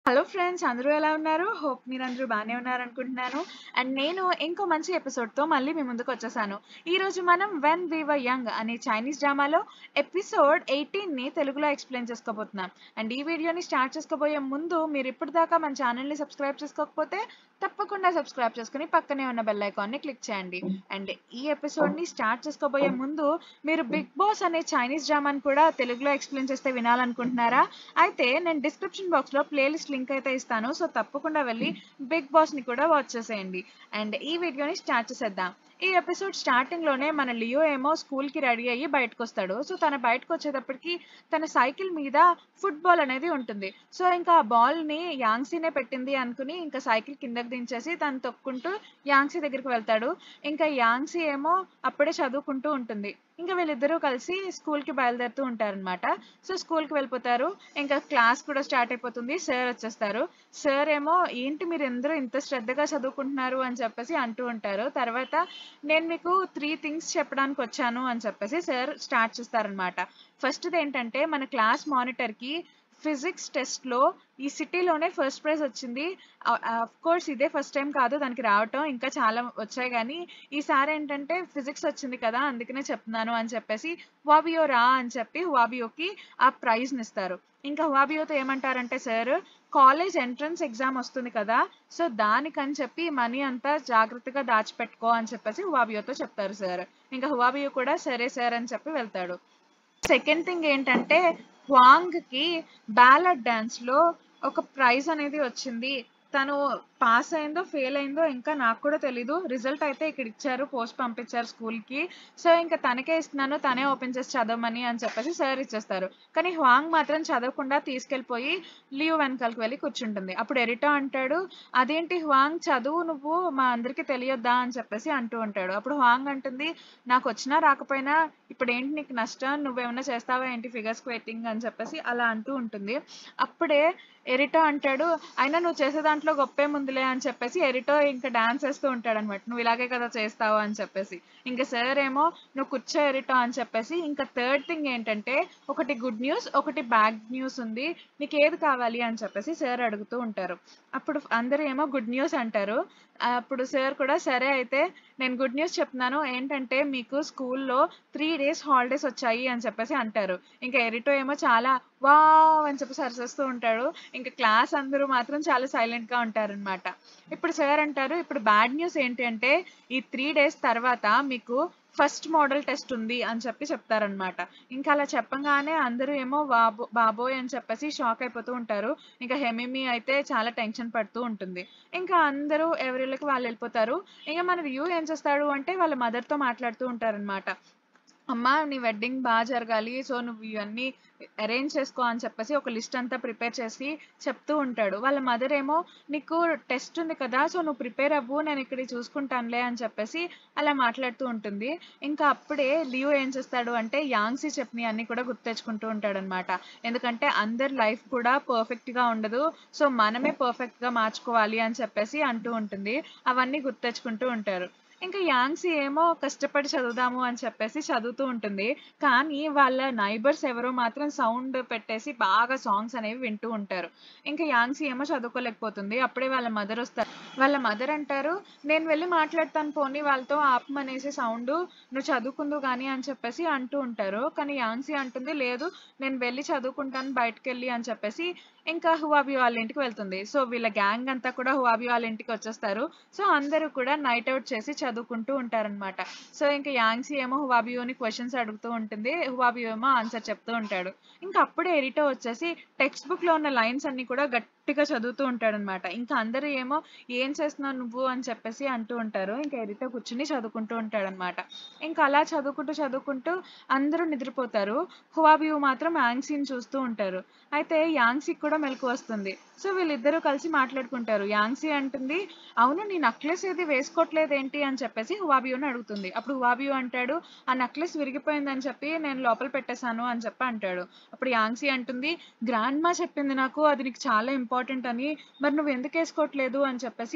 hello friends అందరూ ఎలా ఉన్నారు హోప్ మీరందరూ బాగానే ఉన్నారు అనుకుంటున్నాను అండ్ నేను ఇంకో మంచి ఎపిసోడ్తో మళ్ళీ మీ ముందుకు వచ్చేసాను ఈ రోజు మనం వెన్ వీ వర్ యంగ్ అనే చైనీస్ డ్రామాలో ఎపిసోడ్ ఎయిటీన్ని తెలుగులో ఎక్స్ప్లెయిన్ చేసుకోబోతున్నాం అండ్ ఈ వీడియోని స్టార్ట్ చేసుకోబోయే ముందు మీరు ఇప్పటిదాకా మన ఛానల్ని సబ్స్క్రైబ్ చేసుకోకపోతే తప్పకుండా సబ్స్క్రైబ్ చేసుకుని పక్కనే ఉన్న బెల్ ఐకాన్ని క్లిక్ చేయండి అండ్ ఈ ఎపిసోడ్ని స్టార్ట్ చేసుకోబోయే ముందు మీరు బిగ్ బాస్ అనే చైనీస్ డ్రామాని కూడా తెలుగులో ఎక్స్ప్లెయిన్ చేస్తే వినాలనుకుంటున్నారా అయితే నేను డిస్క్రిప్షన్ బాక్స్లో ప్లేలిస్ట్ లింక్ అయితే ఇస్తాను సో తప్పకుండా వెళ్ళి బిగ్ బాస్ ని కూడా వాచ్ చేసేయండి అండ్ ఈ వీడియోని స్టార్ట్ చేసేద్దాం ఈ ఎపిసోడ్ స్టార్టింగ్ లోనే మన లియో ఏమో స్కూల్ కి రెడీ అయ్యి బయటకు వస్తాడు సో తన బయటకు వచ్చేటప్పటికి తన సైకిల్ మీద ఫుట్బాల్ అనేది ఉంటుంది సో ఇంకా ఆ బాల్ ని యాంగ్సీనే పెట్టింది అనుకుని ఇంకా సైకిల్ కిందకి దించేసి తను తొక్కుంటూ యాంగ్సీ దగ్గరికి వెళ్తాడు ఇంకా యాంగ్సీ ఏమో అప్పుడే చదువుకుంటూ ఉంటుంది ఇంకా వీళ్ళిద్దరూ కలిసి స్కూల్ కి బయలుదేరుతూ ఉంటారనమాట సో స్కూల్ కి వెళ్ళిపోతారు ఇంకా క్లాస్ కూడా స్టార్ట్ అయిపోతుంది సార్ వచ్చేస్తారు సార్ ఏమో ఏంటి మీరు అందరూ ఇంత శ్రద్ధగా చదువుకుంటున్నారు అని చెప్పేసి అంటూ ఉంటారు తర్వాత నేను మీకు త్రీ థింగ్స్ చెప్పడానికి వచ్చాను అని చెప్పేసి సార్ స్టార్ట్ చేస్తారనమాట ఫస్ట్ది ఏంటంటే మన క్లాస్ మానిటర్ కి ఫిజిక్స్ టెస్ట్ లో ఈ సిటీలోనే ఫస్ట్ ప్రైజ్ వచ్చింది అఫ్ కోర్స్ ఇదే ఫస్ట్ టైం కాదు దానికి రావటం ఇంకా చాలా వచ్చాయి కానీ ఈసారి ఏంటంటే ఫిజిక్స్ వచ్చింది కదా అందుకనే చెప్తున్నాను అని చెప్పేసి హువాబియో రా అని చెప్పి హువాబియోకి ఆ ప్రైజ్ని ఇస్తారు ఇంకా హువాబియోతో ఏమంటారంటే సార్ కాలేజ్ ఎంట్రన్స్ ఎగ్జామ్ వస్తుంది కదా సో దానికని చెప్పి మనీ అంతా జాగ్రత్తగా దాచిపెట్టుకో అని చెప్పేసి హువాబియోతో చెప్తారు సార్ ఇంకా హువాబియో కూడా సరే సార్ అని చెప్పి వెళ్తాడు సెకండ్ థింగ్ ఏంటంటే వాంగ్ కి బ్యాలెట్ డాన్స్ లో ఒక ప్రైజ్ అనేది వచ్చింది తను పాస్ అయిందో ఫెయిల్ అయిందో ఇంకా నాకు కూడా తెలీదు రిజల్ట్ అయితే ఇక్కడ ఇచ్చారు పోస్ట్ పంపించారు స్కూల్ కి సో ఇంకా తనకే ఇస్తున్నాను తనే ఓపెన్ చేసి చదవమని అని చెప్పేసి సార్ ఇచ్చేస్తారు కానీ హ్వాంగ్ మాత్రం చదవకుండా తీసుకెళ్ళిపోయి లీవ్ వెనకాలకి వెళ్ళి కూర్చుంటుంది అప్పుడు ఎరిటో అంటాడు అదేంటి హ్వాంగ్ చదువు నువ్వు మా అందరికి తెలియొద్దా అని చెప్పేసి అంటూ ఉంటాడు అప్పుడు హ్వాంగ్ అంటుంది నాకు వచ్చినా రాకపోయినా ఇప్పుడు ఏంటి నీకు నష్టం నువ్వేమైనా చేస్తావా ఏంటి ఫిగర్స్ వెయిటింగ్ అని చెప్పేసి అలా అంటూ ఉంటుంది అప్పుడే ఎరిటో అంటాడు అయినా నువ్వు చేసే దాంట్లో గొప్పే ముందులే అని చెప్పేసి ఎరిటో ఇంకా డాన్స్ వేస్తూ ఉంటాడు అనమాట నువ్వు ఇలాగే కదా చేస్తావు అని చెప్పేసి ఇంకా సార్ ఏమో నువ్వు కూర్చో ఎరిటో అని చెప్పేసి ఇంకా థర్డ్ థింగ్ ఏంటంటే ఒకటి గుడ్ న్యూస్ ఒకటి బ్యాడ్ న్యూస్ ఉంది నీకు ఏది కావాలి అని చెప్పేసి సార్ అడుగుతూ ఉంటారు అప్పుడు అందరూ ఏమో గుడ్ న్యూస్ అంటారు అప్పుడు సార్ కూడా సరే అయితే నేను గుడ్ న్యూస్ చెప్తున్నాను ఏంటంటే మీకు స్కూల్లో త్రీ డేస్ హాలిడేస్ వచ్చాయి అని చెప్పేసి అంటారు ఇంకా ఎరిటో ఏమో చాలా వావ్ అని చెప్పి సరిచేస్తూ ఉంటాడు ఇంకా క్లాస్ అందరూ మాత్రం చాలా సైలెంట్ గా ఉంటారనమాట ఇప్పుడు సార్ అంటారు ఇప్పుడు బ్యాడ్ న్యూస్ ఏంటి అంటే ఈ త్రీ డేస్ తర్వాత మీకు ఫస్ట్ మోడల్ టెస్ట్ ఉంది అని చెప్పి చెప్తారనమాట ఇంకా అలా చెప్పగానే అందరూ ఏమో బాబో బాబోయ్ అని చెప్పేసి షాక్ అయిపోతూ ఉంటారు ఇంకా హెమిమి అయితే చాలా టెన్షన్ పడుతూ ఉంటుంది ఇంకా అందరూ ఎవరిళ్ళకి వాళ్ళు వెళ్ళిపోతారు ఇంకా మన వ్యూ ఏం చేస్తాడు అంటే వాళ్ళ మదర్తో మాట్లాడుతూ ఉంటారనమాట అమ్మ నీ వెడ్డింగ్ బాగా జరగాలి సో నువ్వు ఇవన్నీ అరేంజ్ చేసుకో అని చెప్పేసి ఒక లిస్ట్ అంతా ప్రిపేర్ చేసి చెప్తూ ఉంటాడు వాళ్ళ మదర్ ఏమో నీకు టెస్ట్ ఉంది కదా సో నువ్వు ప్రిపేర్ అవ్వు నేను ఇక్కడ చూసుకుంటానులే అని చెప్పేసి అలా మాట్లాడుతూ ఉంటుంది ఇంకా అప్పుడే లియో ఏం చేస్తాడు అంటే యాంగ్సీ చెప్పని అన్ని కూడా గుర్తు తెచ్చుకుంటూ ఉంటాడు అనమాట ఎందుకంటే అందరి లైఫ్ కూడా పర్ఫెక్ట్ గా ఉండదు సో మనమే పర్ఫెక్ట్ గా మార్చుకోవాలి అని చెప్పేసి అంటూ ఉంటుంది అవన్నీ గుర్తు తెచ్చుకుంటూ ఉంటారు ఇంకా యాంగ్సీ ఏమో కష్టపడి చదువుదాము అని చెప్పేసి చదువుతూ ఉంటుంది కానీ వాళ్ళ నైబర్స్ ఎవరో మాత్రం సౌండ్ పెట్టేసి బాగా సాంగ్స్ అనేవి వింటూ ఉంటారు ఇంకా యాంగ్సీ ఏమో చదువుకోలేకపోతుంది అప్పుడే వాళ్ళ మదర్ వస్తారు వాళ్ళ మదర్ అంటారు నేను వెళ్ళి మాట్లాడతాను పోనీ వాళ్ళతో ఆపమనేసి సౌండ్ నువ్వు చదువుకుందు కానీ అని చెప్పేసి అంటూ ఉంటారు కానీ యాంగ్సీ అంటుంది లేదు నేను వెళ్ళి చదువుకుంటాను బయటకు వెళ్ళి అని చెప్పేసి ఇంకా హువాబి వాళ్ళ ఇంటికి వెళ్తుంది సో వీళ్ళ గ్యాంగ్ అంతా కూడా హువాబి వాళ్ళ ఇంటికి వచ్చేస్తారు సో అందరూ కూడా నైట్ అవుట్ చేసి చదువుకుంటూ ఉంటారనమాట సో ఇంకా యాంగ్సీ ఏమో హువాబియోని క్వశ్చన్స్ అడుగుతూ ఉంటుంది హువాబియో ఏమో ఆన్సర్ చెప్తూ ఉంటాడు ఇంకా అప్పుడే ఎరిటో వచ్చేసి టెక్స్ట్ బుక్ లో ఉన్న లైన్స్ అన్ని కూడా గట్టిగా చదువుతూ ఉంటాడనమాట ఇంకా అందరూ ఏమో ఏం చేస్తున్నావు నువ్వు అని చెప్పేసి అంటూ ఉంటారు ఇంకా ఎరిటో కూర్చుని చదువుకుంటూ ఉంటాడనమాట ఇంకా అలా చదువుకుంటూ చదువుకుంటూ అందరూ నిద్రపోతారు హువాబియో మాత్రం యాంగ్సీని చూస్తూ ఉంటారు అయితే యాంగ్సీ కూడా మెలకు వస్తుంది సో వీళ్ళిద్దరూ కలిసి మాట్లాడుకుంటారు యాంగ్సీ అంటుంది అవును నీ నక్లెస్ ఏది వేసుకోవట్లేదు ఏంటి అని చెప్పేసి హువాబియోని అడుగుతుంది అప్పుడు హువాబియో అంటాడు ఆ నక్లెస్ విరిగిపోయిందని చెప్పి నేను లోపల పెట్టేశాను అని చెప్పి అంటాడు అప్పుడు యాంగ్సీ అంటుంది గ్రాండ్ మా చెప్పింది నాకు అది నీకు చాలా ఇంపార్టెంట్ అని మరి నువ్వు ఎందుకు వేసుకోవట్లేదు అని చెప్పేసి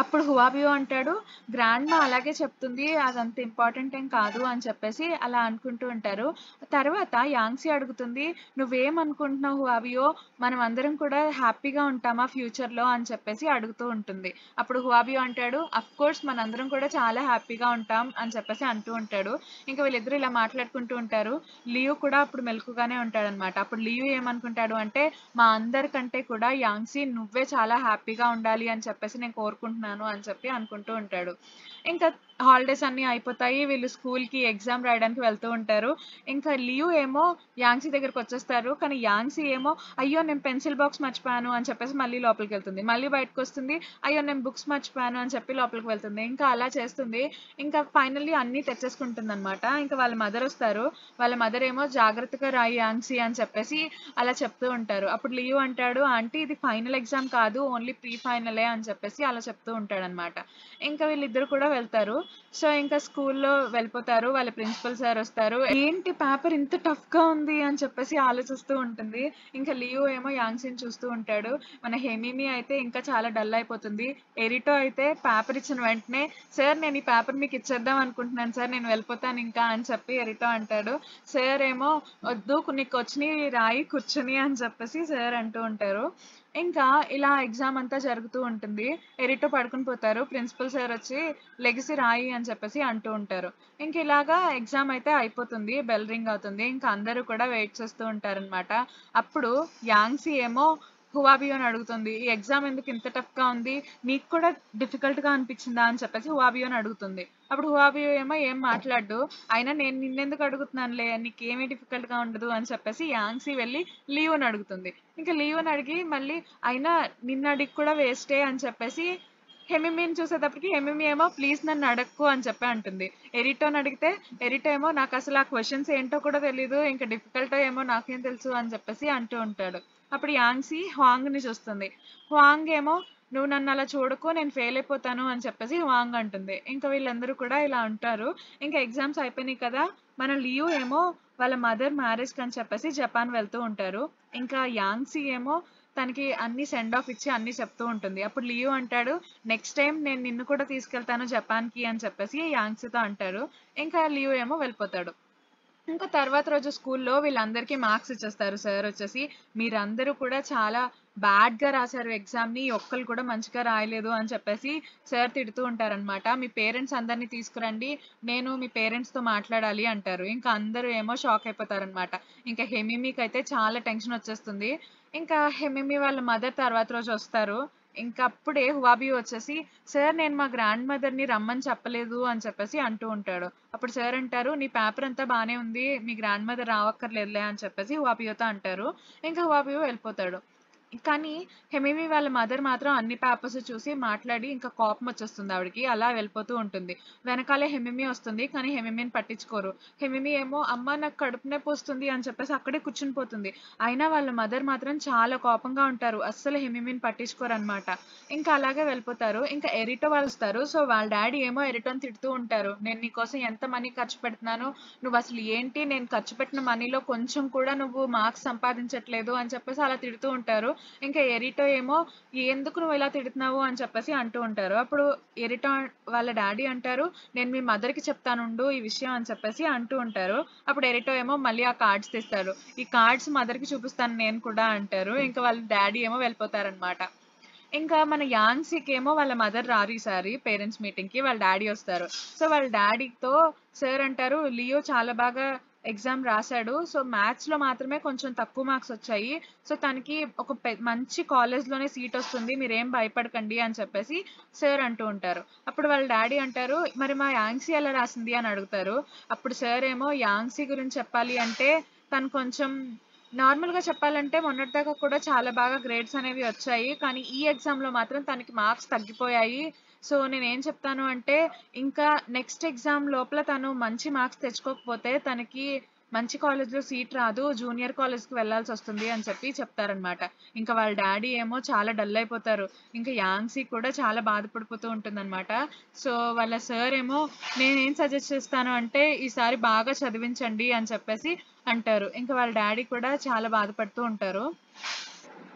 అప్పుడు హువాబియో అంటాడు గ్రాండ్ మా అలాగే చెప్తుంది అదంత ఇంపార్టెంట్ ఏం కాదు అని చెప్పేసి అలా అనుకుంటూ ఉంటారు తర్వాత యాంగ్సీ అడుగుతుంది నువ్వేమనుకుంటున్నావు హువాబియో మనం అందరం కూడా హ్యాపీగా ఉంటామా ఫ్యూచర్ లో అని చెప్పేసి అడుగుతూ ఉంటుంది అప్పుడు హువాబియో అంటాడు అఫ్ కోర్స్ మనందరం కూడా చాలా హ్యాపీగా ఉంటాం అని చెప్పేసి అంటూ ఉంటాడు ఇంకా వీళ్ళిద్దరు ఇలా మాట్లాడుకుంటూ ఉంటారు లియో కూడా అప్పుడు మెలకుగానే ఉంటాడు అనమాట అప్పుడు లియో ఏమనుకుంటాడు అంటే మా అందరికంటే కూడా యాంగ్సీ నువ్వే చాలా హ్యాపీగా ఉండాలి అని చెప్పేసి నేను కోరుకుంటున్నాను అని చెప్పి అనుకుంటూ ఉంటాడు ఇంకా హాలిడేస్ అన్ని అయిపోతాయి వీళ్ళు స్కూల్ కి ఎగ్జామ్ రాయడానికి వెళ్తూ ఉంటారు ఇంకా లియో ఏమో యాంగ్సీ దగ్గరకు వచ్చేస్తారు కానీ యాంగ్సీ ఏమో అయ్యో నేను పెన్సిల్ బాక్స్ మర్చిపోయాను అని చెప్పేసి మళ్ళీ లోపలికి వెళ్తుంది మళ్ళీ బయటకు వస్తుంది అయ్యో నేను బుక్స్ మర్చిపోయాను అని చెప్పి లోపలికి వెళ్తుంది ఇంకా అలా చేస్తుంది ఇంకా ఫైనల్లీ అన్ని తెచ్చేసుకుంటుంది అనమాట ఇంకా వాళ్ళ మదర్ వస్తారు వాళ్ళ మదర్ ఏమో జాగ్రత్తగా రాయి యాంగ్సీ అని చెప్పేసి అలా చెప్తూ ఉంటారు అప్పుడు లియో అంటాడు ఆంటీ ఇది ఫైనల్ ఎగ్జామ్ కాదు ఓన్లీ ప్రీ ఫైనలే అని చెప్పేసి అలా చెప్తూ ఉంటాడు అనమాట ఇంకా వీళ్ళిద్దరు కూడా వెళ్తారు సో ఇంకా స్కూల్లో వెళ్ళిపోతారు వాళ్ళ ప్రిన్సిపల్ సార్ వస్తారు ఏంటి పేపర్ ఇంత టఫ్ గా ఉంది అని చెప్పేసి ఆలోచిస్తూ ఉంటుంది ఇంకా లియో ఏమో యాంగ్సీని చూస్తూ ఉంటాడు మన హెమిమి అయితే ఇంకా చాలా డల్ అయిపోతుంది ఎరిటో అయితే పేపర్ ఇచ్చిన వెంటనే సార్ నేను ఈ పేపర్ మీకు ఇచ్చేద్దాం అనుకుంటున్నాను సార్ నేను వెళ్ళిపోతాను ఇంకా అని చెప్పి ఎరిటో అంటాడు సార్ ఏమో వద్దు నీకు వచ్చినాయి రాయి కూర్చుని అని చెప్పేసి సార్ అంటూ ఉంటారు ఇంకా ఇలా ఎగ్జామ్ అంతా జరుగుతూ ఉంటుంది ఎరిటో పడుకుని పోతారు ప్రిన్సిపల్ సార్ వచ్చి లెగసి రాయి అని చెప్పేసి అంటూ ఉంటారు ఇంక ఇలాగా ఎగ్జామ్ అయితే అయిపోతుంది బెల్ రింగ్ అవుతుంది ఇంకా అందరూ కూడా వెయిట్ చేస్తూ ఉంటారనమాట అప్పుడు యాంగ్సీ ఏమో హువాబియో అని అడుగుతుంది ఈ ఎగ్జామ్ ఎందుకు ఇంత టఫ్ గా ఉంది నీకు కూడా డిఫికల్ట్ గా అనిపించిందా అని చెప్పేసి హువాబియో అని అడుగుతుంది అప్పుడు హువాబియో ఏమో ఏం మాట్లాడు అయినా నేను నిన్నెందుకు అడుగుతున్నానులే నీకేమీ డిఫికల్ట్ గా ఉండదు అని చెప్పేసి యాంగ్సీ వెళ్ళి లీవోని అడుగుతుంది ఇంకా లీవోని అడిగి మళ్ళీ అయినా నిన్న అడిగి కూడా వేస్టే అని చెప్పేసి హెమిమిని చూసేటప్పటికి హెమిమి ఏమో ప్లీజ్ నన్ను అడక్కు అని చెప్పి అంటుంది ఎరిటోని అడిగితే ఎరిటో ఏమో నాకు అసలు ఆ క్వశ్చన్స్ ఏంటో కూడా తెలీదు ఇంకా డిఫికల్టో ఏమో నాకేం తెలుసు అని చెప్పేసి అంటూ ఉంటాడు అప్పుడు యాంగ్సీ హువాంగ్ ని చూస్తుంది హువాంగ్ ఏమో నువ్వు నన్ను అలా చూడకు నేను ఫెయిల్ అయిపోతాను అని చెప్పేసి హువాంగ్ అంటుంది ఇంకా వీళ్ళందరూ కూడా ఇలా ఉంటారు ఇంకా ఎగ్జామ్స్ అయిపోయినాయి కదా మన లియో ఏమో వాళ్ళ మదర్ మ్యారేజ్ అని చెప్పేసి జపాన్ వెళ్తూ ఉంటారు ఇంకా యాంగ్సీ ఏమో తనకి అన్ని సెండ్ ఆఫ్ ఇచ్చి అన్ని చెప్తూ ఉంటుంది అప్పుడు లియో అంటాడు నెక్స్ట్ టైం నేను నిన్ను కూడా తీసుకెళ్తాను జపాన్ కి అని చెప్పేసి యాంగ్సీతో అంటారు ఇంకా లియో ఏమో వెళ్ళిపోతాడు ఇంకా తర్వాత రోజు స్కూల్లో వీళ్ళందరికీ మార్క్స్ ఇచ్చేస్తారు సార్ వచ్చేసి మీరందరూ కూడా చాలా బ్యాడ్ గా రాశారు ఎగ్జామ్ ని ఒక్కరు కూడా మంచిగా రాయలేదు అని చెప్పేసి సార్ తిడుతూ ఉంటారనమాట మీ పేరెంట్స్ అందరినీ తీసుకురండి నేను మీ పేరెంట్స్ తో మాట్లాడాలి అంటారు ఇంకా అందరూ ఏమో షాక్ అయిపోతారనమాట ఇంకా హెమిమికి అయితే చాలా టెన్షన్ వచ్చేస్తుంది ఇంకా హెమిమి వాళ్ళ మదర్ తర్వాత రోజు వస్తారు ఇంకా అప్పుడే హువాబీ వచ్చేసి సార్ నేను మా గ్రాండ్ మదర్ ని రమ్మని చెప్పలేదు అని చెప్పేసి అంటూ ఉంటాడు అప్పుడు సార్ అంటారు నీ పేపర్ అంతా బానే ఉంది మీ గ్రాండ్ మదర్ రావక్కర్లేదులే అని చెప్పేసి హువాబియోతో అంటారు ఇంకా హువాబియో వెళ్ళిపోతాడు కానీ హెమిమి వాళ్ళ మదర్ మాత్రం అన్ని పేపర్స్ చూసి మాట్లాడి ఇంకా కోపం వచ్చేస్తుంది ఆవిడకి అలా వెళ్ళిపోతూ ఉంటుంది వెనకాలే హెమిమి వస్తుంది కానీ హెమిమిని పట్టించుకోరు హెమిమి ఏమో అమ్మ నాకు కడుపు నొప్పి వస్తుంది అని చెప్పేసి అక్కడే కూర్చుని పోతుంది అయినా వాళ్ళ మదర్ మాత్రం చాలా కోపంగా ఉంటారు అస్సలు హెమిమిని పట్టించుకోరు అనమాట ఇంకా అలాగే వెళ్ళిపోతారు ఇంకా ఎరిటో వాళ్ళు వస్తారు సో వాళ్ళ డాడీ ఏమో ఎరిటోని తిడుతూ ఉంటారు నేను నీకోసం ఎంత మనీ ఖర్చు పెడుతున్నాను నువ్వు అసలు ఏంటి నేను ఖర్చు పెట్టిన మనీలో కొంచెం కూడా నువ్వు మార్క్స్ సంపాదించట్లేదు అని చెప్పేసి అలా తిడుతూ ఉంటారు ఇంకా ఎరిటో ఏమో ఎందుకు నువ్వు ఇలా తిడుతున్నావు అని చెప్పేసి అంటూ ఉంటారు అప్పుడు ఎరిటో వాళ్ళ డాడీ అంటారు నేను మీ మదర్ కి చెప్తానుండు ఈ విషయం అని చెప్పేసి అంటూ ఉంటారు అప్పుడు ఎరిటో ఏమో మళ్ళీ ఆ కార్డ్స్ తెస్తారు ఈ కార్డ్స్ మదర్ కి చూపిస్తాను నేను కూడా అంటారు ఇంకా వాళ్ళ డాడీ ఏమో వెళ్ళిపోతారనమాట ఇంకా మన యాంగ్సీకి ఏమో వాళ్ళ మదర్ రారు ఈసారి పేరెంట్స్ మీటింగ్ కి వాళ్ళ డాడీ వస్తారు సో వాళ్ళ డాడీతో సార్ అంటారు లియో చాలా బాగా ఎగ్జామ్ రాశాడు సో మ్యాథ్స్ లో మాత్రమే కొంచెం తక్కువ మార్క్స్ వచ్చాయి సో తనకి ఒక మంచి కాలేజ్ లోనే సీట్ వస్తుంది మీరేం భయపడకండి అని చెప్పేసి సార్ అంటూ ఉంటారు అప్పుడు వాళ్ళ డాడీ అంటారు మరి మా యాంగ్సీ ఎలా రాసింది అని అడుగుతారు అప్పుడు సార్ ఏమో యాంగ్సీ గురించి చెప్పాలి అంటే తను కొంచెం నార్మల్ గా చెప్పాలంటే మొన్నటిదాకా కూడా చాలా బాగా గ్రేడ్స్ అనేవి వచ్చాయి కానీ ఈ ఎగ్జామ్ లో మాత్రం తనకి మార్క్స్ తగ్గిపోయాయి సో నేను ఏం చెప్తాను అంటే ఇంకా నెక్స్ట్ ఎగ్జామ్ లోపల తను మంచి మార్క్స్ తెచ్చుకోకపోతే తనకి మంచి కాలేజ్ లో సీట్ రాదు జూనియర్ కాలేజ్ కి వెళ్లాల్సి వస్తుంది అని చెప్పి చెప్తారనమాట ఇంకా వాళ్ళ డాడీ ఏమో చాలా డల్ అయిపోతారు ఇంకా యాంగ్సీ కూడా చాలా బాధపడిపోతూ ఉంటుందన్నమాట సో వాళ్ళ సార్ ఏమో నేనేం సజెస్ట్ చేస్తాను అంటే ఈసారి బాగా చదివించండి అని చెప్పేసి అంటారు ఇంకా వాళ్ళ డాడీ కూడా చాలా బాధపడుతూ ఉంటారు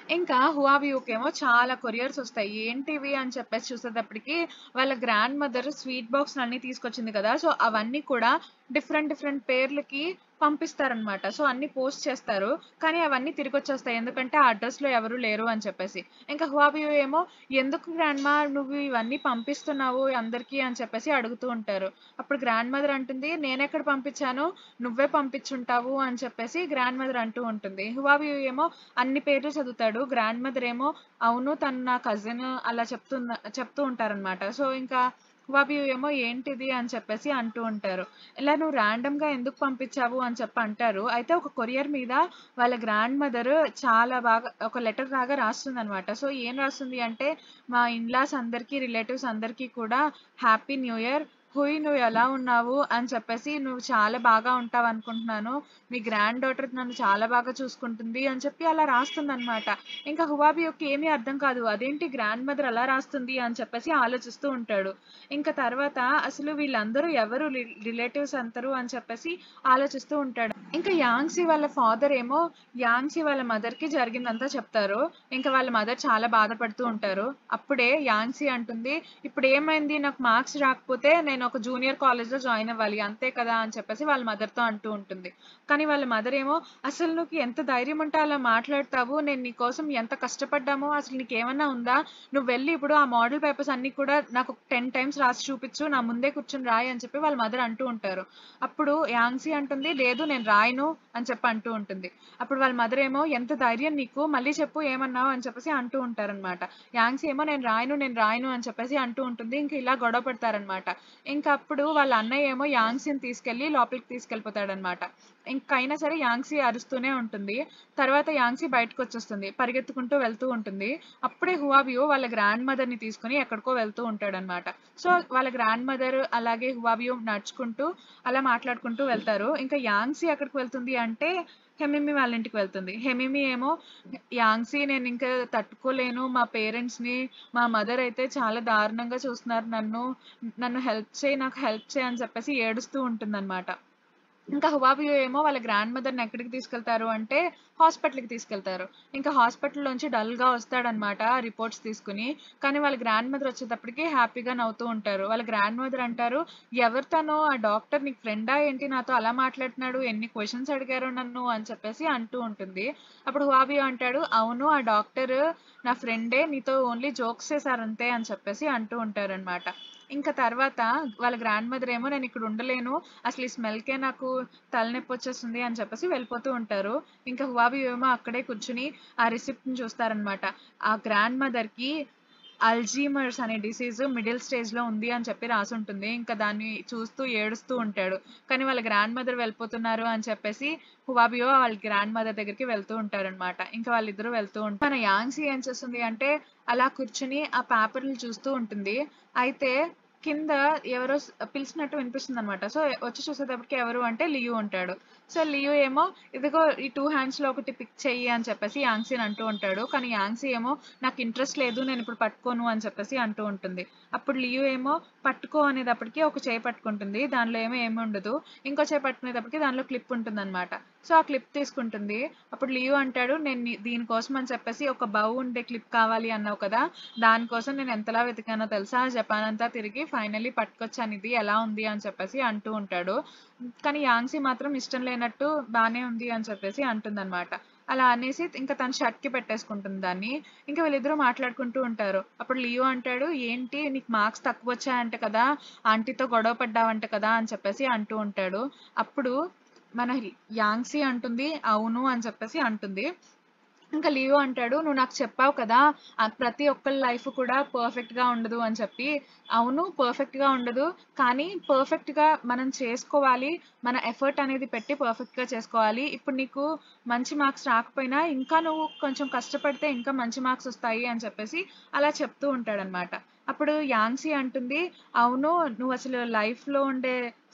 ఇంకా హువాబియూకేమో చాలా కొరియర్స్ వస్తాయి ఏంటివి అని చెప్పేసి చూసేటప్పటికి వాళ్ళ గ్రాండ్ మదర్ స్వీట్ బాక్స్ అన్ని తీసుకొచ్చింది కదా సో అవన్నీ కూడా డిఫరెంట్ డిఫరెంట్ పేర్లకి పంపిస్తారనమాట సో అన్ని పోస్ట్ చేస్తారు కానీ అవన్నీ తిరిగి వచ్చేస్తాయి ఎందుకంటే ఆ అడ్రస్ లో ఎవరు లేరు అని చెప్పేసి ఇంకా హువాబియూ ఏమో ఎందుకు గ్రాండ్ మా నువ్వు ఇవన్నీ పంపిస్తున్నావు అందరికీ అని చెప్పేసి అడుగుతూ ఉంటారు అప్పుడు గ్రాండ్ మదర్ అంటుంది నేను ఎక్కడ పంపించాను నువ్వే పంపించుంటావు అని చెప్పేసి గ్రాండ్ మదర్ అంటూ ఉంటుంది హువాబియూ ఏమో అన్ని పేర్లు చదువుతాడు గ్రాండ్ మదర్ ఏమో అవును తను నా కజిన్ అలా చెప్తున్న చెప్తూ ఉంటారనమాట సో ఇంకా హువాబియూ ఏమో ఏంటిది అని చెప్పేసి అంటూ ఉంటారు ఇలా నువ్వు ర్యాండమ్ గా ఎందుకు పంపించావు అని చెప్పి అంటారు అయితే ఒక కొరియర్ మీద వాళ్ళ గ్రాండ్ మదర్ చాలా బాగా ఒక లెటర్ లాగా రాస్తుంది అనమాట సో ఏం రాస్తుంది అంటే మా ఇన్లాస్ అందరికీ రిలేటివ్స్ అందరికీ కూడా హ్యాపీ న్యూ ఇయర్ హుయ్ నువ్వు ఎలా ఉన్నావు అని చెప్పేసి నువ్వు చాలా బాగా ఉంటావు అనుకుంటున్నాను మీ గ్రాండ్ డాటర్ నన్ను చాలా బాగా చూసుకుంటుంది అని చెప్పి అలా రాస్తుంది అనమాట ఇంకా హువాబియోకి ఏమీ అర్థం కాదు అదేంటి గ్రాండ్ మదర్ అలా రాస్తుంది అని చెప్పేసి ఆలోచిస్తూ ఉంటాడు ఇంకా తర్వాత అసలు వీళ్ళందరూ ఎవరు రిలేటివ్స్ అంతరు అని చెప్పేసి ఆలోచిస్తూ ఉంటాడు ఇంకా యాంగ్సీ వాళ్ళ ఫాదర్ ఏమో యాంగ్సీ వాళ్ళ మదర్ కి జరిగిందంతా చెప్తారు ఇంకా వాళ్ళ మదర్ చాలా బాధపడుతూ ఉంటారు అప్పుడే యాంగ్సీ అంటుంది ఇప్పుడు ఏమైంది నాకు మార్క్స్ రాకపోతే నేను ఒక జూనియర్ కాలేజ్ లో జాయిన్ అవ్వాలి అంతే కదా అని చెప్పేసి వాళ్ళ మదర్ తో అంటూ ఉంటుంది కానీ వాళ్ళ మదర్ ఏమో అసలు నువ్వు ఎంత ధైర్యం ఉంటే అలా మాట్లాడతావు నేను నీ కోసం ఎంత కష్టపడ్డామో అసలు నీకేమన్నా ఉందా నువ్వు వెళ్ళి ఇప్పుడు ఆ మోడల్ పేపర్స్ అన్ని కూడా నాకు టెన్ టైమ్స్ రాసి చూపించు నా ముందే కూర్చొని రాయి అని చెప్పి వాళ్ళ మదర్ అంటూ ఉంటారు అప్పుడు యాంగ్సీ అంటుంది లేదు నేను రాయను అని చెప్పి అంటూ ఉంటుంది అప్పుడు వాళ్ళ మదర్ ఏమో ఎంత ధైర్యం నీకు మళ్ళీ చెప్పు ఏమన్నావు అని చెప్పేసి అంటూ ఉంటారనమాట యాంగ్సీ ఏమో నేను రాయను నేను రాయను అని చెప్పేసి అంటూ ఉంటుంది ఇంకా ఇలా గొడవ పడతారనమాట ఇంకా అప్పుడు వాళ్ళ అన్నయ్య ఏమో యాంగ్సీని తీసుకెళ్లి లోపలికి తీసుకెళ్లిపోతాడనమాట ఇంకైనా సరే యాంగ్సీ అరుస్తూనే ఉంటుంది తర్వాత యాంగ్సీ బయటకు వచ్చేస్తుంది పరిగెత్తుకుంటూ వెళ్తూ ఉంటుంది అప్పుడే హువాబియో వాళ్ళ గ్రాండ్ మదర్ ని తీసుకుని ఎక్కడికో వెళ్తూ ఉంటాడనమాట సో వాళ్ళ గ్రాండ్ మదర్ అలాగే హువాబియో నడుచుకుంటూ అలా మాట్లాడుకుంటూ వెళ్తారు ఇంకా యాంగ్సీ ఎక్కడికి వెళ్తుంది అంటే హెమిమి వాళ్ళ ఇంటికి వెళ్తుంది హెమిమి ఏమో యాంగ్సీ నేను ఇంకా తట్టుకోలేను మా పేరెంట్స్ ని మా మదర్ అయితే చాలా దారుణంగా చూస్తున్నారు నన్ను నన్ను హెల్ప్ చేయి నాకు హెల్ప్ చేయి అని చెప్పేసి ఏడుస్తూ ఉంటుందన్నమాట ఇంకా హువాబియో ఏమో వాళ్ళ గ్రాండ్ మదర్ని ఎక్కడికి తీసుకెళ్తారు అంటే హాస్పిటల్కి తీసుకెళ్తారు ఇంకా హాస్పిటల్ నుంచి డల్ గా వస్తాడనమాట రిపోర్ట్స్ తీసుకుని కానీ వాళ్ళ గ్రాండ్ మదర్ వచ్చేటప్పటికి హ్యాపీగా నవ్వుతూ ఉంటారు వాళ్ళ గ్రాండ్ మదర్ అంటారు ఎవరు తను ఆ డాక్టర్ నీకు ఫ్రెండా ఏంటి నాతో అలా మాట్లాడుతున్నాడు ఎన్ని క్వశ్చన్స్ అడిగారు నన్ను అని చెప్పేసి అంటూ ఉంటుంది అప్పుడు హువాబియో అంటాడు అవును ఆ డాక్టర్ నా ఫ్రెండే నీతో ఓన్లీ జోక్స్ చేశారంతే అని చెప్పేసి అంటూ ఉంటారనమాట ఇంకా తర్వాత వాళ్ళ గ్రాండ్ మదర్ ఏమో నేను ఇక్కడ ఉండలేను అసలు ఈ స్మెల్కే నాకు తలనొప్పి వచ్చేస్తుంది అని చెప్పేసి వెళ్ళిపోతూ ఉంటారు ఇంకా హువాబి ఏమో అక్కడే కూర్చుని ఆ రిసిప్ట్ ని చూస్తారనమాట ఆ గ్రాండ్ మదర్ కి అల్జీమర్స్ అనే డిసీజ్ మిడిల్ స్టేజ్ లో ఉంది అని చెప్పి రాసి ఉంటుంది ఇంకా దాన్ని చూస్తూ ఏడుస్తూ ఉంటాడు కానీ వాళ్ళ గ్రాండ్ మదర్ వెళ్ళిపోతున్నారు అని చెప్పేసి హువాబియో వాళ్ళ గ్రాండ్ మదర్ దగ్గరికి వెళ్తూ ఉంటారనమాట ఇంకా వాళ్ళిద్దరూ వెళ్తూ ఉంటారు మన యాంగ్సీ ఏం చేస్తుంది అంటే అలా కూర్చుని ఆ పేపర్లు చూస్తూ ఉంటుంది అయితే కింద ఎవరో స్- పిలిచినట్టు వినిపిస్తుంది అనమాట సో వచ్చి చూసేటప్పటికి ఎవరు అంటే లియు ఉంటాడు సో లియు ఏమో ఇదిగో ఈ టూ హ్యాండ్స్ లో ఒకటి పిక్ చెయ్యి అని చెప్పేసి యాంగ్సీని అంటూ ఉంటాడు కానీ యాంగ్సీ ఏమో నాకు ఇంట్రెస్ట్ లేదు నేను ఇప్పుడు పట్టుకోను అని చెప్పేసి అంటూ ఉంటుంది అప్పుడు లియు ఏమో పట్టుకో అనేటప్పటికి ఒక చేయి పట్టుకుంటుంది దానిలో ఏమో ఏమి ఉండదు ఇంకో చేయి పట్టుకునేటప్పటికి దానిలో క్లిప్ ఉంటుంది అనమాట సో ఆ క్లిప్ తీసుకుంటుంది అప్పుడు లియు అంటాడు నేను నీ- దీనికోసం అని చెప్పేసి ఒక బౌ ఉండే క్లిప్ కావాలి అన్నావు కదా దానికోసం నేను ఎంతలా వెతికానో తెలుసా జపాన్ అంతా తిరిగి ఫైనల్లీ పట్టుకొచ్చాను ఇది ఎలా ఉంది అని చెప్పేసి అంటూ ఉంటాడు కానీ యాంగ్సీ మాత్రం ఇష్టం లేనట్టు బానే ఉంది అని చెప్పేసి అంటుందన్నమాట అలా అనేసి ఇంకా తన షర్ట్ కి పెట్టేసుకుంటుంది దాన్ని ఇంకా వీళ్ళిద్దరూ మాట్లాడుకుంటూ ఉంటారు అప్పుడు లియో అంటాడు ఏంటి నీకు మార్క్స్ తక్కువ వచ్చాయంట కదా ఆంటీతో గొడవ పడ్డావంట కదా అని చెప్పేసి అంటూ ఉంటాడు అప్పుడు మన యాంగ్సీ అంటుంది అవును అని చెప్పేసి అంటుంది ఇంకా లియో అంటాడు నువ్వు నాకు చెప్పావు కదా ఆ ప్రతి ఒక్కరి లైఫ్ కూడా పర్ఫెక్ట్ గా ఉండదు అని చెప్పి అవును పర్ఫెక్ట్ గా ఉండదు కానీ పర్ఫెక్ట్ గా మనం చేసుకోవాలి మన ఎఫర్ట్ అనేది పెట్టి పర్ఫెక్ట్ గా చేసుకోవాలి ఇప్పుడు నీకు మంచి మార్క్స్ రాకపోయినా ఇంకా నువ్వు కొంచెం కష్టపడితే ఇంకా మంచి మార్క్స్ వస్తాయి అని చెప్పేసి అలా చెప్తూ ఉంటాడనమాట అప్పుడు యాంగ్సీ అంటుంది అవును నువ్వు అసలు లైఫ్ లో ఉండే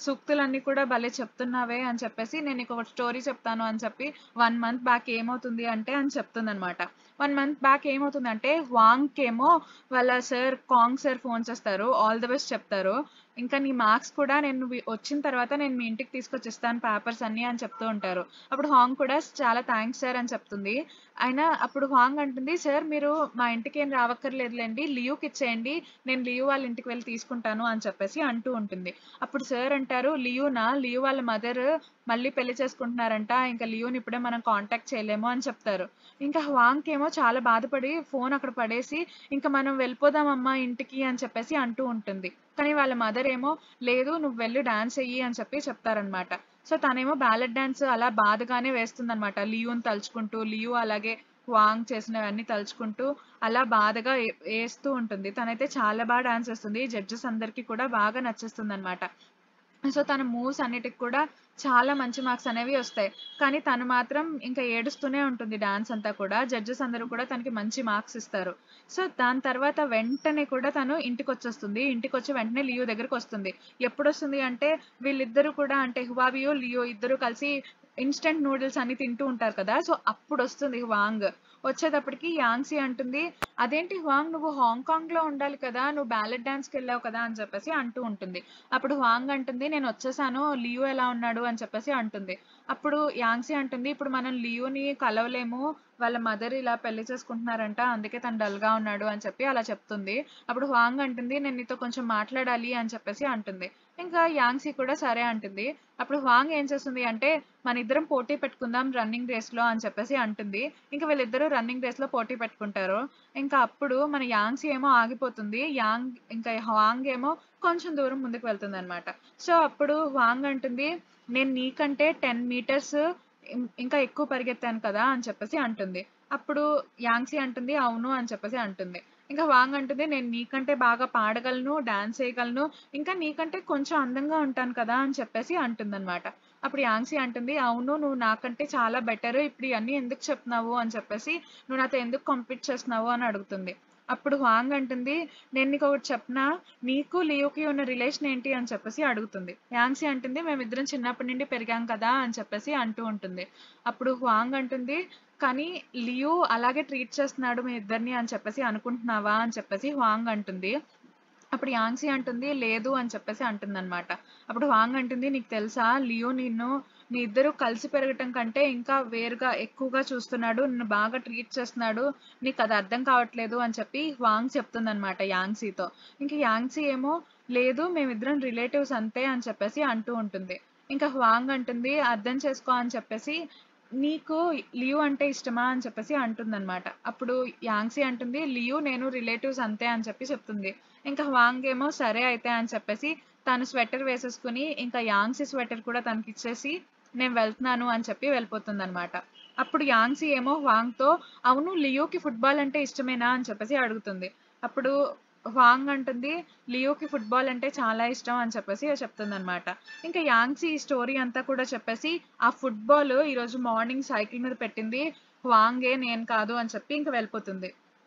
సూక్తులన్నీ కూడా భలే చెప్తున్నావే అని చెప్పేసి నేను నీకు ఒక స్టోరీ చెప్తాను అని చెప్పి వన్ మంత్ బ్యాక్ ఏమవుతుంది అంటే అని చెప్తుందనమాట వన్ మంత్ బ్యాక్ ఏమవుతుందంటే వాంగ్ ఏమో వాళ్ళ సార్ కాంగ్ సార్ ఫోన్ చేస్తారు ఆల్ ద బెస్ట్ చెప్తారు ఇంకా నీ మార్క్స్ కూడా నేను వి- వచ్చిన తర్వాత నేను మీ ఇంటికి తీసుకొచ్చి ఇస్తాను పేపర్స్ అన్ని అని చెప్తూ ఉంటారు అప్పుడు హాంగ్ కూడా చాలా థ్యాంక్స్ సార్ అని చెప్తుంది అయినా అప్పుడు హాంగ్ అంటుంది సార్ మీరు మా ఇంటికి ఏం రావక్కర్లేదులేండి లీవ్కి ఇచ్చేయండి నేను లీవ్ వాళ్ళ ఇంటికి వెళ్ళి తీసుకుంటాను అని చెప్పేసి అంటూ ఉంటుంది అప్పుడు సార్ అంటారు లియూనా లియూ వాళ్ళ మదర్ మళ్ళీ పెళ్లి చేసుకుంటున్నారంట ఇంకా లియూని ఇప్పుడే మనం కాంటాక్ట్ చేయలేము అని చెప్తారు ఇంకా వాంగ్ ఏమో చాలా బాధపడి ఫోన్ అక్కడ పడేసి ఇంకా మనం వెళ్ళిపోదామమ్మా ఇంటికి అని చెప్పేసి అంటూ ఉంటుంది కానీ వాళ్ళ మదర్ ఏమో లేదు నువ్వు వెళ్ళి డాన్స్ చెయ్యి అని చెప్పి చెప్తారనమాట సో తనేమో బ్యాలెట్ డాన్స్ అలా బాధగానే వేస్తుందన్నమాట లియూని తలుచుకుంటూ లియూ అలాగే వాంగ్ చేసినవన్నీ తలుచుకుంటూ అలా బాధగా ఏ- వేస్తూ ఉంటుంది తనైతే చాలా బాగా డాన్స్ వేస్తుంది జడ్జెస్ అందరికీ కూడా బాగా నచ్చేస్తుంది అనమాట సో తన మూవ్స్ అన్నిటికి కూడా చాలా మంచి మార్క్స్ అనేవి వస్తాయి కానీ తను మాత్రం ఇంకా ఏడుస్తూనే ఉంటుంది డాన్స్ అంతా కూడా జడ్జెస్ అందరూ కూడా తనకి మంచి మార్క్స్ ఇస్తారు సో దాని తర్వాత వెంటనే కూడా తను ఇంటికి వచ్చేస్తుంది ఇంటికి వచ్చి వెంటనే లియో దగ్గరికి వస్తుంది ఎప్పుడు వస్తుంది అంటే వీళ్ళిద్దరూ కూడా అంటే హువాబియో లియో ఇద్దరు కలిసి ఇన్స్టెంట్ నూడిల్స్ అన్ని తింటూ ఉంటారు కదా సో అప్పుడు వస్తుంది వాంగ్ వచ్చేటప్పటికి యాంగ్సీ అంటుంది అదేంటి వాంగ్ నువ్వు హాంకాంగ్ లో ఉండాలి కదా నువ్వు బ్యాలెట్ డాన్స్ కి వెళ్ళావు కదా అని చెప్పేసి అంటూ ఉంటుంది అప్పుడు వాంగ్ అంటుంది నేను వచ్చేసాను లియో ఎలా ఉన్నాడు అని చెప్పేసి అంటుంది అప్పుడు యాంగ్సీ అంటుంది ఇప్పుడు మనం లియోని కలవలేము వాళ్ళ మదర్ ఇలా పెళ్లి చేసుకుంటున్నారంట అందుకే తను డల్ గా ఉన్నాడు అని చెప్పి అలా చెప్తుంది అప్పుడు వాంగ్ అంటుంది నేను నీతో కొంచెం మాట్లాడాలి అని చెప్పేసి అంటుంది ఇంకా యాంగ్సీ కూడా సరే అంటుంది అప్పుడు వాంగ్ ఏం చేస్తుంది అంటే మన ఇద్దరం పోటీ పెట్టుకుందాం రన్నింగ్ రేస్ లో అని చెప్పేసి అంటుంది ఇంకా వీళ్ళిద్దరూ రన్నింగ్ రేస్ లో పోటీ పెట్టుకుంటారు ఇంకా అప్పుడు మన యాంగ్సీ ఏమో ఆగిపోతుంది యాంగ్ ఇంకా వాంగ్ ఏమో కొంచెం దూరం ముందుకు వెళ్తుంది అనమాట సో అప్పుడు వాంగ్ అంటుంది నేను నీకంటే టెన్ మీటర్స్ ఇంకా ఎక్కువ పరిగెత్తాను కదా అని చెప్పేసి అంటుంది అప్పుడు యాంగ్సీ అంటుంది అవును అని చెప్పేసి అంటుంది ఇంకా వాంగ్ అంటుంది నేను నీకంటే బాగా పాడగలను డాన్స్ చేయగలను ఇంకా నీకంటే కొంచెం అందంగా ఉంటాను కదా అని చెప్పేసి అంటుంది అనమాట అప్పుడు యాంగ్సీ అంటుంది అవును నువ్వు నాకంటే చాలా బెటర్ ఇప్పుడు ఇవన్నీ ఎందుకు చెప్తున్నావు అని చెప్పేసి నువ్వు నాతో ఎందుకు కాంపీట్ చేస్తున్నావు అని అడుగుతుంది అప్పుడు వాంగ్ అంటుంది నేను నీకు ఒకటి చెప్పనా నీకు లియోకి ఉన్న రిలేషన్ ఏంటి అని చెప్పేసి అడుగుతుంది యాంగ్సీ అంటుంది మేమిద్దరం చిన్నప్పటి నుండి పెరిగాం కదా అని చెప్పేసి అంటూ ఉంటుంది అప్పుడు వాంగ్ అంటుంది కానీ లియో అలాగే ట్రీట్ చేస్తున్నాడు మీ ఇద్దరిని అని చెప్పేసి అనుకుంటున్నావా అని చెప్పేసి వాంగ్ అంటుంది అప్పుడు యాంగ్సీ అంటుంది లేదు అని చెప్పేసి అంటుంది అనమాట అప్పుడు వాంగ్ అంటుంది నీకు తెలుసా లియో నిన్ను మీ ఇద్దరు కలిసి పెరగటం కంటే ఇంకా వేరుగా ఎక్కువగా చూస్తున్నాడు నిన్ను బాగా ట్రీట్ చేస్తున్నాడు నీకు అది అర్థం కావట్లేదు అని చెప్పి వాంగ్ చెప్తుంది అనమాట యాంగ్సీతో ఇంకా యాంగ్సీ ఏమో లేదు మేమిద్దరం రిలేటివ్స్ అంతే అని చెప్పేసి అంటూ ఉంటుంది ఇంకా వాంగ్ అంటుంది అర్థం చేసుకో అని చెప్పేసి నీకు లియో అంటే ఇష్టమా అని చెప్పేసి అంటుందన్నమాట అప్పుడు యాంగ్సీ అంటుంది లియో నేను రిలేటివ్స్ అంతే అని చెప్పి చెప్తుంది ఇంకా వాంగ్ ఏమో సరే అయితే అని చెప్పేసి తను స్వెటర్ వేసేసుకుని ఇంకా యాంగ్సీ స్వెటర్ కూడా తనకి ఇచ్చేసి నేను వెళ్తున్నాను అని చెప్పి వెళ్ళిపోతుంది అనమాట అప్పుడు యాంగ్సీ ఏమో వాంగ్తో అవును లియోకి ఫుట్బాల్ అంటే ఇష్టమేనా అని చెప్పేసి అడుగుతుంది అప్పుడు వాంగ్ అంటుంది లియోకి ఫుట్బాల్ అంటే చాలా ఇష్టం అని చెప్పేసి చెప్తుంది అనమాట ఇంకా యాంగ్సీ ఈ స్టోరీ అంతా కూడా చెప్పేసి ఆ ఫుట్బాల్ ఈరోజు మార్నింగ్ సైకిల్ మీద పెట్టింది వాంగే నేను కాదు అని చెప్పి ఇంకా వెళ్ళిపోతుంది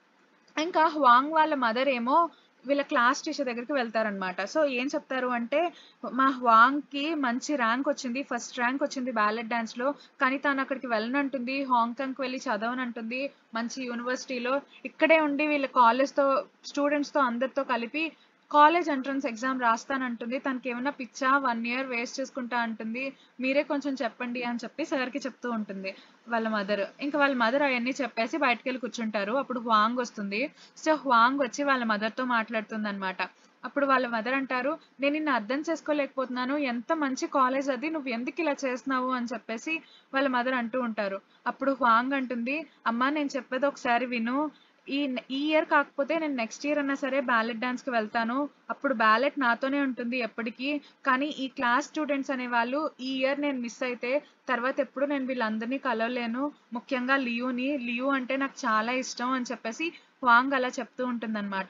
ఇంకా వాంగ్ వాళ్ళ మదర్ ఏమో వీళ్ళ క్లాస్ టీచర్ దగ్గరికి వెళ్తారనమాట సో ఏం చెప్తారు అంటే మా వాంగ్కి మంచి ర్యాంక్ వచ్చింది ఫస్ట్ ర్యాంక్ వచ్చింది బ్యాలెట్ డాన్స్లో కానీ తను అక్కడికి వెళ్ళనంటుంది హాంకాంగ్కి వెళ్ళి చదవనంటుంది మంచి యూనివర్సిటీలో ఇక్కడే ఉండి వీళ్ళ కాలేజ్తో స్టూడెంట్స్తో అందరితో కలిపి కాలేజ్ ఎంట్రన్స్ ఎగ్జామ్ రాస్తానంటుంది తనకి ఏమైనా పిచ్చా వన్ ఇయర్ వేస్ట్ చేసుకుంటా అంటుంది మీరే కొంచెం చెప్పండి అని చెప్పి సార్కి చెప్తూ ఉంటుంది వాళ్ళ మదర్ ఇంకా వాళ్ళ మదర్ అవన్నీ చెప్పేసి బయటకు వెళ్ళి కూర్చుంటారు అప్పుడు హువాంగ్ వస్తుంది సో హువాంగ్ వచ్చి వాళ్ళ మదర్తో మాట్లాడుతుంది అనమాట అప్పుడు వాళ్ళ మదర్ అంటారు నేను నిన్ను అర్థం చేసుకోలేకపోతున్నాను ఎంత మంచి కాలేజ్ అది నువ్వు ఎందుకు ఇలా చేస్తున్నావు అని చెప్పేసి వాళ్ళ మదర్ అంటూ ఉంటారు అప్పుడు హువాంగ్ అంటుంది అమ్మా నేను చెప్పేది ఒకసారి విను ఈ ఈ ఇయర్ కాకపోతే నేను నెక్స్ట్ ఇయర్ అన్నా సరే బ్యాలెట్ డాన్స్కి వెళ్తాను అప్పుడు బ్యాలెట్ నాతోనే ఉంటుంది ఎప్పటికీ కానీ ఈ క్లాస్ స్టూడెంట్స్ అనే వాళ్ళు ఈ ఇయర్ నేను మిస్ అయితే తర్వాత ఎప్పుడు నేను వీళ్ళందరినీ కలవలేను ముఖ్యంగా లియూని లియూ అంటే నాకు చాలా ఇష్టం అని చెప్పేసి వాంగ్ అలా చెప్తూ ఉంటుందన్నమాట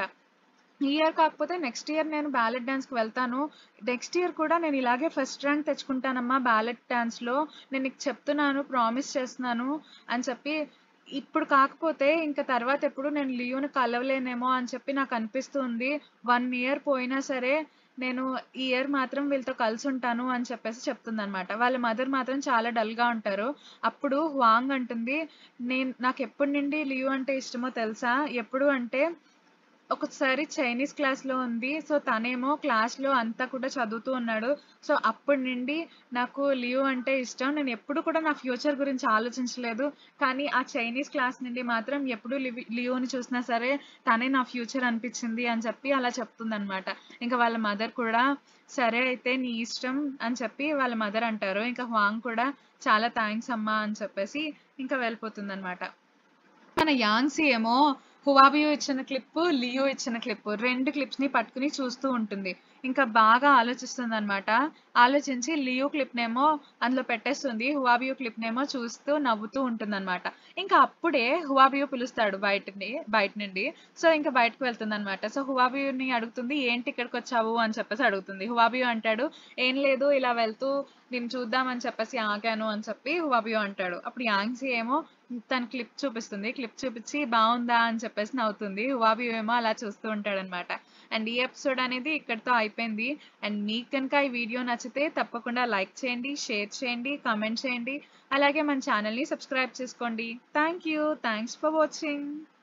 ఈ ఇయర్ కాకపోతే నెక్స్ట్ ఇయర్ నేను బ్యాలెట్ డాన్స్కి వెళ్తాను నెక్స్ట్ ఇయర్ కూడా నేను ఇలాగే ఫస్ట్ ర్యాంక్ తెచ్చుకుంటానమ్మా బ్యాలెట్ డాన్స్లో నేను నీకు చెప్తున్నాను ప్రామిస్ చేస్తున్నాను అని చెప్పి ఇప్పుడు కాకపోతే ఇంకా తర్వాత ఎప్పుడు నేను లియోని కలవలేనేమో అని చెప్పి నాకు అనిపిస్తుంది వన్ ఇయర్ పోయినా సరే నేను ఈ ఇయర్ మాత్రం వీళ్ళతో కలిసి ఉంటాను అని చెప్పేసి చెప్తుందనమాట వాళ్ళ మదర్ మాత్రం చాలా డల్గా ఉంటారు అప్పుడు హువాంగ్ అంటుంది నేను నాకు ఎప్పటి నుండి లియో అంటే ఇష్టమో తెలుసా ఎప్పుడు అంటే ఒకసారి చైనీస్ క్లాస్లో ఉంది సో తనేమో క్లాస్లో అంతా కూడా చదువుతూ ఉన్నాడు సో అప్పటి నుండి నాకు లియో అంటే ఇష్టం నేను ఎప్పుడు కూడా నా ఫ్యూచర్ గురించి ఆలోచించలేదు కానీ ఆ చైనీస్ క్లాస్ నుండి మాత్రం ఎప్పుడు లియోని చూసినా సరే తనే నా ఫ్యూచర్ అనిపించింది అని చెప్పి అలా చెప్తుందనమాట ఇంకా వాళ్ళ మదర్ కూడా సరే అయితే నీ ఇష్టం అని చెప్పి వాళ్ళ మదర్ అంటారు ఇంకా హువాంగ్ కూడా చాలా థ్యాంక్స్ అమ్మా అని చెప్పేసి ఇంకా వెళ్ళిపోతుందన్నమాట మన యాంగ్సీ ఏమో హువాబియో ఇచ్చిన క్లిప్ లియో ఇచ్చిన క్లిప్ రెండు క్లిప్స్ ని పట్టుకుని చూస్తూ ఉంటుంది ఇంకా బాగా ఆలోచిస్తుంది అనమాట ఆలోచించి లియో క్లిప్ నేమో అందులో పెట్టేస్తుంది హువాబియో క్లిప్ నేమో చూస్తూ నవ్వుతూ ఉంటుంది అనమాట ఇంకా అప్పుడే హువాబియో పిలుస్తాడు బయటని బయట నుండి సో ఇంకా బయటకు వెళ్తుంది అనమాట సో హువాబియోని అడుగుతుంది ఏంటి ఇక్కడికి వచ్చావు అని చెప్పేసి అడుగుతుంది హువాబియో అంటాడు ఏం లేదు ఇలా వెళ్తూ నేను చూద్దామని చెప్పేసి ఆగాను అని చెప్పి హువాబియో అంటాడు అప్పుడు యాంగ్సీ ఏమో తన క్లిప్ చూపిస్తుంది క్లిప్ చూపించి బాగుందా అని చెప్పేసి నవ్వుతుంది హువాబియో ఏమో అలా చూస్తూ ఉంటాడు అనమాట అండ్ ఈ ఎపిసోడ్ అనేది ఇక్కడితో అయిపోయింది అండ్ మీకు కనుక ఈ వీడియో నచ్చితే తప్పకుండా లైక్ చేయండి షేర్ చేయండి కామెంట్ చేయండి అలాగే మన ఛానల్ని సబ్స్క్రైబ్ చేసుకోండి thank you thanks for watching